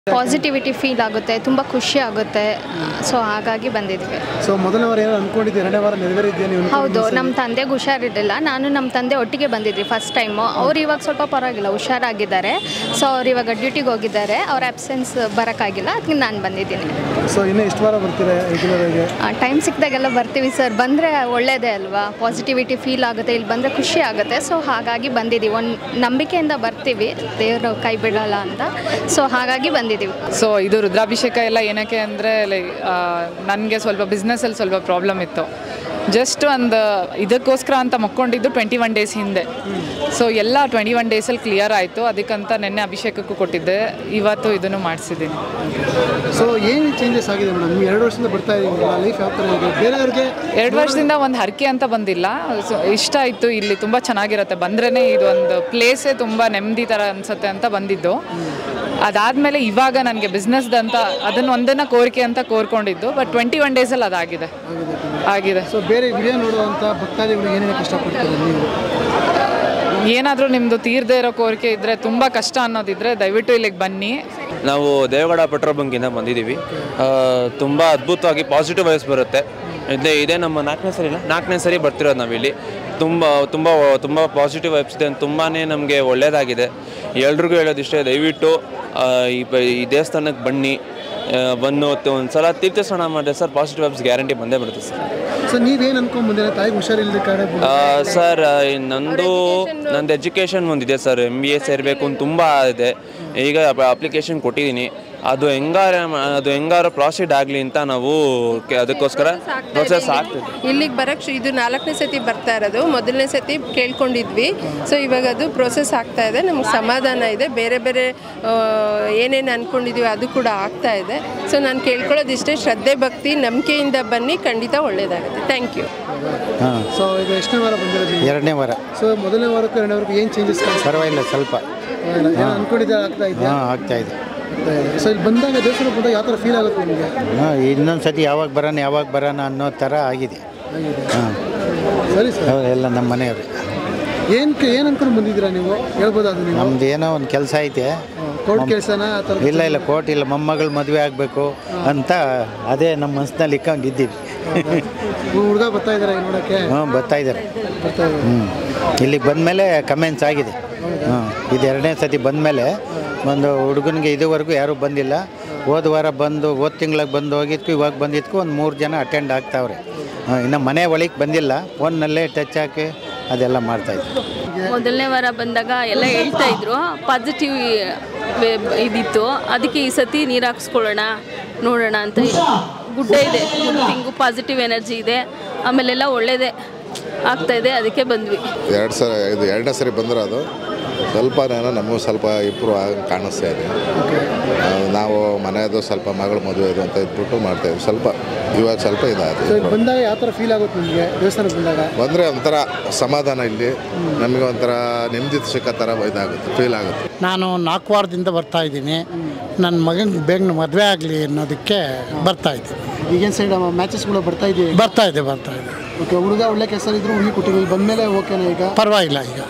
Positivity feel ಆಗುತ್ತೆ ತುಂಬ ಖುಷಿ ಆಗುತ್ತೆ ಸೊ ಹಾಗಾಗಿ ಬಂದಿದ್ವಿ ಸೊ ಮೊದಲನೇ ವಾರ ಏನೋ ಅನ್ಕೊಂಡಿದ್ದು ಎರಡನೇ ವಾರ ನೆರವೇರಿದ್ಯಾ ನೀವು ಹೌದು ನಮ್ಮ ತಂದೆಗೆ ಹುಷಾರಿರಲಿಲ್ಲ ನಾನು ನಮ್ಮ ತಂದೆ ಒಟ್ಟಿಗೆ ಬಂದಿದ್ವಿ ಫಸ್ಟ್ ಟೈಮು ಅವ್ರು ಇವಾಗ ಸ್ವಲ್ಪ ಪರವಾಗಿಲ್ಲ ಹುಷಾರಾಗಿದ್ದಾರೆ ಸೊ ಅವ್ರು ಇವಾಗ ಡ್ಯೂಟಿಗೆ ಹೋಗಿದ್ದಾರೆ ಅವ್ರ ಅಬ್ಸೆನ್ಸ್ ಬರೋಕ್ಕಾಗಿಲ್ಲ ಅದಕ್ಕೆ ನಾನು ಬಂದಿದ್ದೀನಿ ಸೊ ಇನ್ನೂ ಎಷ್ಟು ವಾರ ಬರ್ತೀರಾ ರೆಗ್ಯುಲರಾಗಿ ಟೈಮ್ ಸಿಕ್ಕಿದಾಗೆಲ್ಲ ಬರ್ತೀವಿ ಸರ್ ಬಂದರೆ ಒಳ್ಳೇದೇ ಅಲ್ವಾ ಪಾಸಿಟಿವಿಟಿ ಫೀಲ್ ಆಗುತ್ತೆ ಇಲ್ಲಿ ಬಂದರೆ ಖುಷಿ ಆಗುತ್ತೆ ಸೊ ಹಾಗಾಗಿ ಬಂದಿದ್ದೀವಿ ಒಂದು ನಂಬಿಕೆಯಿಂದ ಬರ್ತೀವಿ ದೇವರು ಕೈ ಬಿಡಲ್ಲ ಅಂತ ಸೊ ಹಾಗಾಗಿ ಬಂದಿದ್ದೀವಿ ಸೊ ಇದು ರುದ್ರಾಭಿಷೇಕ ಎಲ್ಲ ಏನಕ್ಕೆ ಅಂದರೆ ಲೈಕ್ ನನಗೆ ಸ್ವಲ್ಪ ಬಿಸ್ನೆಸ್ಸಲ್ಲಿ ಸ್ವಲ್ಪ ಪ್ರಾಬ್ಲಮ್ ಇತ್ತು ಜಸ್ಟ್ ಒಂದು ಇದಕ್ಕೋಸ್ಕರ ಅಂತ ಮಕ್ಕೊಂಡಿದ್ದು ಟ್ವೆಂಟಿ ಒನ್ ಡೇಸ್ ಹಿಂದೆ ಸೊ ಎಲ್ಲ ಟ್ವೆಂಟಿ ಒನ್ ಡೇಸಲ್ಲಿ ಕ್ಲಿಯರ್ ಆಯಿತು ಅದಕ್ಕಂತ ನಿನ್ನೆ ಅಭಿಷೇಕಕ್ಕೂ ಕೊಟ್ಟಿದ್ದೆ ಇವತ್ತು ಇದನ್ನು ಮಾಡಿಸಿದ್ದೀನಿ ಸೊ ಏನು ಚೇಂಜಸ್ ಆಗಿದೆ ಮೇಡಮ್ ನೀವು ಎರಡು ವರ್ಷದಿಂದ ಬರ್ತಾ ಇದ್ದೀವಿ ಲೈಫ್ ಯಾವ ಥರ ಇದೆ ಬೇರೆಯವ್ರಿಗೆ ಎರಡು ವರ್ಷದಿಂದ ಒಂದು ಹರಕೆ ಅಂತ ಬಂದಿಲ್ಲ ಸೊ ಇಷ್ಟ ಆಯಿತು ಇಲ್ಲಿ ತುಂಬ ಚೆನ್ನಾಗಿರುತ್ತೆ ಬಂದ್ರೇ ಇದು ಒಂದು ಪ್ಲೇಸೇ ತುಂಬ ನೆಮ್ಮದಿ ಥರ ಅನಿಸುತ್ತೆ ಅಂತ ಬಂದಿದ್ದು ಅದಾದಮೇಲೆ ಇವಾಗ ನನಗೆ ಬಿಸ್ನೆಸ್ದಂತ ಅದನ್ನು ಒಂದನ್ನು ಕೋರಿಕೆ ಅಂತ ಕೋರ್ಕೊಂಡಿದ್ದು ಬಟ್ ಟ್ವೆಂಟಿ ಒನ್ ಡೇಸಲ್ಲಿ ಅದಾಗಿದೆ ಆಗಿದೆ ಸೊ ಬೇರೆ ವಿಡಿಯೋ ನೋಡುವಂಥ ಭಕ್ತಾದಿಗಳಿಗೆ ಏನು ಹೇಳಕ್ಕೆ ಇಷ್ಟಪಡ್ತೀರಾ ನೀವು ಏನಾದರೂ ನಿಮ್ಮದು ತೀರದೇ ಇರೋ ಕೋರಿಕೆ ಇದ್ದರೆ ತುಂಬ ಕಷ್ಟ ಅನ್ನೋದಿದ್ರೆ ದಯವಿಟ್ಟು ಇಲ್ಲಿಗೆ ಬನ್ನಿ ನಾವು ದೇವಗಡ ಪೆಟ್ರೋಲ್ ಬಂಕಿಂದ ಬಂದಿದ್ದೀವಿ ತುಂಬ ಅದ್ಭುತವಾಗಿ ಪಾಸಿಟಿವ್ ವೈಸ್ ಬರುತ್ತೆ ಇದೇ ಇದೇ ನಮ್ಮ ನಾಲ್ಕನೇ ಸರಿ ಇಲ್ಲ ನಾಲ್ಕನೇ ಸರಿ ಬರ್ತಿರೋದು ನಾವಿಲ್ಲಿ ತುಂಬ ತುಂಬ ತುಂಬ ಪಾಸಿಟಿವ್ ವೈಬ್ಸ್ ಇದೆ ತುಂಬಾ ನಮಗೆ ಒಳ್ಳೆಯದಾಗಿದೆ ಎಲ್ರಿಗೂ ಹೇಳೋದಿಷ್ಟೇ ದಯವಿಟ್ಟು ಆ, ಈ ಪ- ಈ ದೇವಸ್ಥಾನಕ್ಕೆ ಬನ್ನಿ ಆ, ಬಂದು ಒಂದು ಸಲ ತೀರ್ಥ ಸ್ನಾನ ಮಾಡಿದ್ರೆ ಸರ್ ಪಾಸಿಟಿವ್ ವೈಬ್ಸ್ ಗ್ಯಾರಂಟಿ ಬಂದೇ ಬರುತ್ತೆ ಸರ್ ಸೊ ನೀವೇನು ಅನ್ಕೊಂಡ್ ಬಂದಿರ ತಾಯಿಗೆ ಹುಷಾರಿಲ್ಲದ ಕಾರಣ ಆ, ಸರ್ ಆ, ನಂದು ನಂದು ಎಜುಕೇಷನ್ ಒಂದಿದೆ ಸರ್ ಎಮ್ ಬಿ ಎ ಸೇರಬೇಕು ಅಂತ ತುಂಬ ಇದೆ ಈಗ ಅಪ್ಲಿಕೇಶನ್ ಕೊಟ್ಟಿದ್ದೀನಿ ಅದು ಹೆಂಗಾರ ಅದು ಹೆಂಗಾರ ಪ್ರಾಸಿಡ್ ಆಗಲಿ ಅಂತ ನಾವು ಕೆ- ಅದಕ್ಕೋಸ್ಕರ ಪ್ರೊಸೆಸ್ ಆಗ್ತಿದೆ ಇಲ್ಲಿಗೆ ಬರೋಕ್ಕೆ ಇದು ನಾಲ್ಕನೇ ಸತಿ ಬರ್ತಾ ಇರೋದು ಮೊದಲನೇ ಸತಿ ಕೇಳ್ಕೊಂಡಿದ್ವಿ ಸೊ ಇವಾಗ ಅದು ಪ್ರೋಸೆಸ್ ಆಗ್ತಾ ಇದೆ ನಮ್ಗೆ ಸಮಾಧಾನ ಇದೆ ಬೇರೆ ಬೇರೆ ಏನೇನು ಅಂದ್ಕೊಂಡಿದ್ವಿ ಅದು ಕೂಡ ಆಗ್ತಾ ಇದೆ ಸೊ ನಾನು ಕೇಳ್ಕೊಳ್ಳೋದಿಷ್ಟೇ ಶ್ರದ್ಧೆ ಭಕ್ತಿ ನಂಬಿಕೆಯಿಂದ ಬನ್ನಿ ಖಂಡಿತ ಒಳ್ಳೆಯದಾಗುತ್ತೆ ಥ್ಯಾಂಕ್ ಯು ಹಾಂ ಸೊ ಈಗ ಎಷ್ಟನೇ ವಾರ ಬಂದಿರೋದು ನೀವು ಎರಡನೇ ವಾರ ಸೊ ಮೊದಲನೇ ವಾರಕ್ಕೂ ಎರಡನೇ ವಾರಕ್ಕೂ ಏನು ಚೇಂಜಸ್ ಪರವಾಗಿಲ್ಲ ಸ್ವಲ್ಪ ಏನು ಅನ್ಕೊಂಡಿದ್ದೆ ಆಗ್ತಾ ಇದೆಯಾ ಹಾಂ ಆಗ್ತಾ ಇದೆ ಸೊ ಇಲ್ಲಿ ಬಂದಾಗ ದೇವಸ್ಥಾನ ಬಂದಾಗ ಯಾವ ಥರ ಫೀಲ್ ಆಗುತ್ತೆ ನಿಮಗೆ ಹಾಂ ಇನ್ನೊಂದು ಸತಿ ಯಾವಾಗ ಬರೋಣ ಯಾವಾಗ ಬರೋಣ ಅನ್ನೋ ಥರ ಆಗಿದೆ ಹಾಂ ಸರಿ ಸರ್ ಎಲ್ಲ ನಮ್ಮ ಮನೆಯವ್ರು ಏನಕ್ಕೆ ಏನು ಅನ್ಕೊಂಡು ಬಂದಿದ್ದೀರಾ ನೀವು ಹೇಳ್ಬೋದಾ ಅದು ನೀವು ನಮ್ದು ಏನೋ ಒಂದು ಕೆಲಸ ಐತೆ ಕೋರ್ಟ್ ಕೆಲಸನ ಆ ಥರ ಇಲ್ಲ ಇಲ್ಲ ಕೋಟ್ ಇಲ್ಲ ಮೊಮ್ಮಗಳು ಮದುವೆ ಆಗಬೇಕು ಅಂತ ಅದೇ ನಮ್ಮ ಮನಸ್ಸಿನಲ್ಲಿ ಇಕ್ಕೊಂಡಿದ್ದೀವಿ ಹುಡುಗ ಬರ್ತಾ ಇದ್ದಾರೆ ನೋಡೋಕ್ಕೆ ಹ್ಞೂ ಬರ್ತಾ ಇದ್ದಾರೆ ಬರ್ತಾ ಇದ್ದಾರೆ ಹ್ಞೂ ಇಲ್ಲಿಗೆ ಬಂದಮೇಲೆ ಕಮೆಂಟ್ಸ್ ಆಗಿದೆ ಹಾಂ ಇದು ಎರಡನೇ ಸತಿ ಬಂದಮೇಲೆ ಒಂದು ಹುಡುಗನಿಗೆ ಇದುವರೆಗೂ ಯಾರೂ ಬಂದಿಲ್ಲ ಹೋದ ವಾರ ಬಂದು ಹೋದ ತಿಂಗಳಿಗೆ ಬಂದು ಹೋಗಿದ್ಕು ಇವಾಗ ಬಂದಿದ್ಕು ಒಂದು ಮೂರು ಜನ ಅಟೆಂಡ್ ಆಗ್ತಾವ್ರೆ ಹಾಂ ಇನ್ನು ಮನೆ ಒಳಗೆ ಬಂದಿಲ್ಲ ಫೋನ್ನಲ್ಲೇ ಟಚ್ ಹಾಕಿ ಅದೆಲ್ಲ ಮಾಡ್ತಾಯಿದ್ರು ಮೊದಲನೇ ವಾರ ಬಂದಾಗ ಎಲ್ಲ ಹೇಳ್ತಾ ಇದ್ರು ಪಾಸಿಟಿವ್ ಇದಿತ್ತು ಅದಕ್ಕೆ ಈ ಸತಿ ನೀರು ಹಾಕ್ಸ್ಕೊಳ್ಳೋಣ ನೋಡೋಣ ಅಂತ ಗುಡ್ಡ ಇದೆ ತಿಂಗು ಪಾಸಿಟಿವ್ ಎನರ್ಜಿ ಇದೆ ಆಮೇಲೆಲ್ಲ ಒಳ್ಳೇದೇ ಆಗ್ತಾ ಇದೆ ಅದಕ್ಕೆ ಬಂದ್ವಿ ಎರಡು ಸಲ ಇದು ಎರಡನೇ ಸರಿ ಬಂದಿರೋದು ಸ್ವಲ್ಪ ನಾನು ನಮಗೂ ಸ್ವಲ್ಪ ಇಂಪ್ರೂವ್ ಆಗಿ ಕಾಣಿಸ್ತಾ ಇದೆ ಆ, ನಾವು ಮನೆಯದು ಸ್ವಲ್ಪ ಮಗಳ ಮದುವೆ ಇದು ಅಂತ ಇದ್ಬಿಟ್ಟು ಮಾಡ್ತಾಯಿದ್ವಿ ಸ್ವಲ್ಪ ಇವಾಗ ಸ್ವಲ್ಪ ಸೊ ಇದಾಗಿದೆ ಇಲ್ಲಿ ಬಂದಾಗ ಯಾವ ಥರ ಫೀಲ್ ಆಗುತ್ತೆ ನಿಮಗೆ ದೇವಸ್ಥಾನಕ್ಕೆ ಬಂದಾಗ ಬಂದರೆ ಒಂಥರ ಸಮಾಧಾನ ಇಲ್ಲಿ ನಮಗೆ ಒಂಥರ ನೆಮ್ಮದಿ ಸಿಕ್ಕೋ ಥರ ಇದಾಗುತ್ತೆ ಫೀಲ್ ಆಗುತ್ತೆ ನಾನು ನಾಲ್ಕು ವಾರದಿಂದ ಬರ್ತಾ ಇದ್ದೀನಿ ನನ್ನ ಮಗನಿಗೆ ಬೇಗ ಮದುವೆ ಆಗಲಿ ಅನ್ನೋದಕ್ಕೆ ಬರ್ತಾ ಇದ್ದೀನಿ ಈಗೇನು ಸೈಡ್ ಮ್ಯಾಚಸ್ಗಳು ಬರ್ತಾ ಇದೆಯಾ ಬರ್ತಾ ಇದೆ ಬರ್ತಾ ಇದೆ ಓಕೆ ಹುಡುಗ ಒಳ್ಳೆ ಕೆಲಸ ಇದ್ರು ಹುಡುಗಿ ಕೊಟ್ಟಿವಿ ಬಂದಮೇಲೆ ಓಕೆನಾ ಈಗ ಪರವಾಗಿಲ್ಲ ಈಗ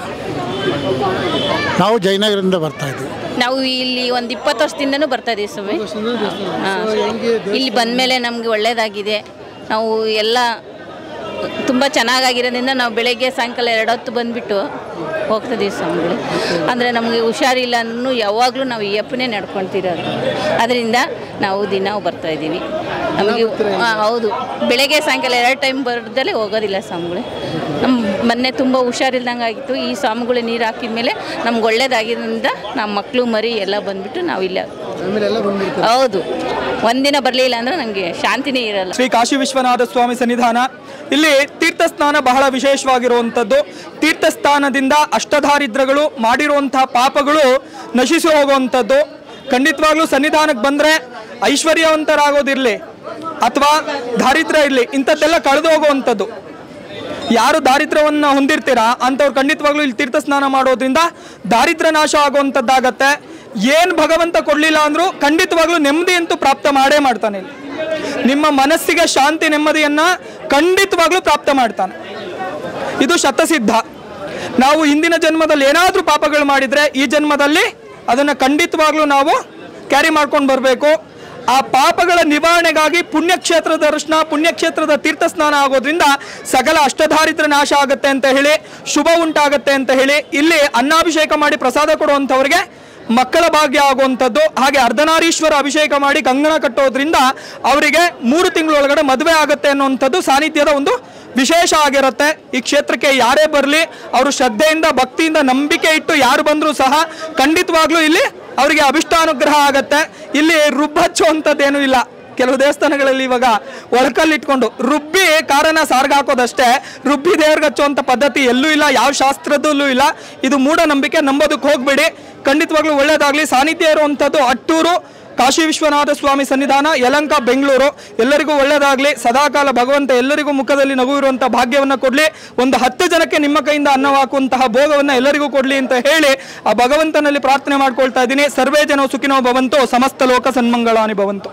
ನಾವು ಜಯನಗರದಿಂದ ಬರ್ತಾ ಇದ್ದೀವಿ ನಾವು ಇಲ್ಲಿ ಒಂದು ಇಪ್ಪತ್ತು ವರ್ಷದಿಂದನೂ ಬರ್ತಾ ಇದೀವಿ ಸ್ವಾಮಿ ವರ್ಷದಿಂದ ದೇವಸ್ಥಾನ. ಹಾಂ. So, ಹೆಂಗೆ ಇಲ್ಲಿ ಬಂದಮೇಲೆ ನಮಗೆ ಒಳ್ಳೆಯದಾಗಿದೆ ನಾವು ಎಲ್ಲ ತುಂಬ ಚೆನ್ನಾಗಾಗಿರೋದ್ರಿಂದ ನಾವು ಬೆಳಗ್ಗೆ ಸಾಯಂಕಾಲ ಎರಡು ಹೊತ್ತು ಬಂದುಬಿಟ್ಟು ಹೋಗ್ತಿದ್ದೀವಿ ಸ್ವಾಮಿಗಳು ಅಂದರೆ ನಮಗೆ ಹುಷಾರಿಲ್ಲ ಅನ್ನೂ ಯಾವಾಗಲೂ ನಾವು ಈ ಅಪ್ಪನೇ ನಡ್ಕೊಳ್ತಿರೋದು ಅದರಿಂದ ನಾವು ದಿನ ಬರ್ತಾ ಇದ್ದೀವಿ ನಮಗೆ ಹಾಂ ಹೌದು ಬೆಳಗ್ಗೆ ಸಾಯಂಕಾಲ ಎರಡು ಟೈಮ್ ಬರ್ದಲ್ಲೇ ಹೋಗೋದಿಲ್ಲ ಸ್ವಾಮಿಗಳೇ ನಮ್ಮ ಮೊನ್ನೆ ತುಂಬ ಹುಷಾರಿಲ್ದಂಗೆ ಆಗಿತ್ತು ಈ ಸ್ವಾಮಿಗಳು ನೀರು ಹಾಕಿದ ಮೇಲೆ ನಮ್ಗೆ ಒಳ್ಳೇದಾಗಿದ್ದರಿಂದ ನಮ್ಮ ಮಕ್ಕಳು ಮರಿ ಎಲ್ಲ ಬಂದುಬಿಟ್ಟು ನಾವು ಇಲ್ಲ ಆಮೇಲೆ ಎಲ್ಲ ಬಂದ್ಬಿಡ್ತಾರೆ ಹೌದು ಒಂದಿನ ಬರಲಿಲ್ಲ ಅಂದರೆ ನನಗೆ ಶಾಂತಿನೇ ಇರಲ್ಲ ಶ್ರೀ ಕಾಶಿ ವಿಶ್ವನಾಥ ಸ್ವಾಮಿ ಸನ್ನಿಧಾನ ಇಲ್ಲಿ ತೀರ್ಥಸ್ನಾನ ಬಹಳ ವಿಶೇಷವಾಗಿರುವಂಥದ್ದು ತೀರ್ಥಸ್ಥಾನದಿಂದ ಅಷ್ಟದಾರಿದ್ರಗಳು ಮಾಡಿರುವಂತಹ ಪಾಪಗಳು ನಶಿಸಿ ಹೋಗುವಂಥದ್ದು ಖಂಡಿತವಾಗ್ಲೂ ಸನ್ನಿಧಾನಕ್ಕೆ ಬಂದರೆ ಐಶ್ವರ್ಯವಂತರಾಗೋದಿರಲಿ ಅಥವಾ ದಾರಿದ್ರ್ಯ ಇರಲಿ ಇಂಥದ್ದೆಲ್ಲ ಕಳೆದು ಹೋಗುವಂಥದ್ದು ಯಾರು ದಾರಿದ್ರ್ಯವನ್ನು ಹೊಂದಿರ್ತೀರಾ ಅಂಥವ್ರು ಖಂಡಿತವಾಗ್ಲೂ ಇಲ್ಲಿ ತೀರ್ಥ ಸ್ನಾನ ಮಾಡೋದ್ರಿಂದ ದಾರಿದ್ರ್ಯ ನಾಶ ಆಗುವಂಥದ್ದಾಗತ್ತೆ ಏನು ಭಗವಂತ ಕೊಡಲಿಲ್ಲ ಅಂದರೂ ಖಂಡಿತವಾಗ್ಲೂ ನೆಮ್ಮದಿ ಅಂತೂ ಪ್ರಾಪ್ತ ಮಾಡೇ ಮಾಡ್ತಾನೆ ಇಲ್ಲಿ ನಿಮ್ಮ ಮನಸ್ಸಿಗೆ ಶಾಂತಿ ನೆಮ್ಮದಿಯನ್ನು ಖಂಡಿತವಾಗ್ಲೂ ಪ್ರಾಪ್ತ ಮಾಡ್ತಾನೆ ಇದು ಶತಸಿದ್ಧ ನಾವು ಹಿಂದಿನ ಜನ್ಮದಲ್ಲಿ ಏನಾದರೂ ಪಾಪಗಳು ಮಾಡಿದರೆ ಈ ಜನ್ಮದಲ್ಲಿ ಅದನ್ನು ಖಂಡಿತವಾಗ್ಲೂ ನಾವು ಕ್ಯಾರಿ ಮಾಡ್ಕೊಂಡು ಬರಬೇಕು ಆ ಪಾಪಗಳ ನಿವಾರಣೆಗಾಗಿ ಪುಣ್ಯಕ್ಷೇತ್ರದ ದರ್ಶನ ಪುಣ್ಯಕ್ಷೇತ್ರದ ತೀರ್ಥ ಸ್ನಾನ ಆಗೋದ್ರಿಂದ ಸಕಲ ಅಷ್ಟಧಾರಿದ್ರ ನಾಶ ಆಗುತ್ತೆ ಅಂತ ಹೇಳಿ ಶುಭ ಉಂಟಾಗತ್ತೆ ಅಂತ ಹೇಳಿ ಇಲ್ಲಿ ಅನ್ನಾಭಿಷೇಕ ಮಾಡಿ ಪ್ರಸಾದ ಕೊಡುವಂಥವ್ರಿಗೆ ಮಕ್ಕಳ ಭಾಗ್ಯ ಆಗುವಂಥದ್ದು ಹಾಗೆ ಅರ್ಧನಾರೀಶ್ವರ ಅಭಿಷೇಕ ಮಾಡಿ ಕಂಗಣ ಕಟ್ಟೋದ್ರಿಂದ ಅವರಿಗೆ ಮೂರು ತಿಂಗಳೊಳಗಡೆ ಮದುವೆ ಆಗುತ್ತೆ ಅನ್ನುವಂಥದ್ದು ಸಾನ್ನಿಧ್ಯದ ಒಂದು ವಿಶೇಷ ಆಗಿರುತ್ತೆ ಈ ಕ್ಷೇತ್ರಕ್ಕೆ ಯಾರೇ ಬರಲಿ ಅವರು ಶ್ರದ್ಧೆಯಿಂದ ಭಕ್ತಿಯಿಂದ ನಂಬಿಕೆ ಇಟ್ಟು ಯಾರು ಬಂದರೂ ಸಹ ಖಂಡಿತವಾಗ್ಲೂ ಇಲ್ಲಿ ಅವರಿಗೆ ಅಭಿಷ್ಟಾನುಗ್ರಹ ಆಗತ್ತೆ ಇಲ್ಲಿ ರುಬ್ಬಚ್ಚುವಂಥದ್ದೇನೂ ಇಲ್ಲ ಕೆಲವು ದೇವಸ್ಥಾನಗಳಲ್ಲಿ ಇವಾಗ ಒಳಕಲ್ಲಿ ಇಟ್ಕೊಂಡು ರುಬ್ಬಿ ಕಾರಣ ಸಾರ್ಗ ಹಾಕೋದಷ್ಟೇ ರುಬ್ಬಿ ದೇವ್ರಿಗೆ ಹಚ್ಚುವಂಥ ಪದ್ಧತಿ ಎಲ್ಲೂ ಇಲ್ಲ ಯಾವ ಶಾಸ್ತ್ರದಲ್ಲೂ ಇಲ್ಲ ಇದು ಮೂಢನಂಬಿಕೆ ನಂಬೋದಕ್ಕೆ ಹೋಗ್ಬೇಡಿ ಖಂಡಿತವಾಗ್ಲೂ ಒಳ್ಳೇದಾಗ್ಲಿ ಸಾನ್ನಿಧ್ಯ ಇರುವಂಥದ್ದು ಅಟ್ಟೂರು ಕಾಶಿ ವಿಶ್ವನಾಥ ಸ್ವಾಮಿ ಸನ್ನಿಧಾನ ಯಲಂಕ ಬೆಂಗಳೂರು ಎಲ್ಲರಿಗೂ ಒಳ್ಳೇದಾಗ್ಲಿ ಸದಾಕಾಲ ಭಗವಂತ ಎಲ್ಲರಿಗೂ ಮುಖದಲ್ಲಿ ನಗು ಇರುವಂತಹ ಭಾಗ್ಯವನ್ನ ಕೊಡ್ಲಿ ಒಂದು ಹತ್ತು ಜನಕ್ಕೆ ನಿಮ್ಮ ಕೈಯಿಂದ ಅನ್ನ ಹಾಕುವಂತಹ ಭೋಗವನ್ನ ಎಲ್ಲರಿಗೂ ಕೊಡ್ಲಿ ಅಂತ ಹೇಳಿ ಆ ಭಗವಂತನಲ್ಲಿ ಪ್ರಾರ್ಥನೆ ಮಾಡ್ಕೊಳ್ತಾ ಇದ್ದೀನಿ ಸರ್ವೇ ಜನೋ ಸುಖಿನೋ ಭವಂತು ಸಮಸ್ತ ಲೋಕ ಸನ್ಮಂಗಳಾನಿ ಭವಂತು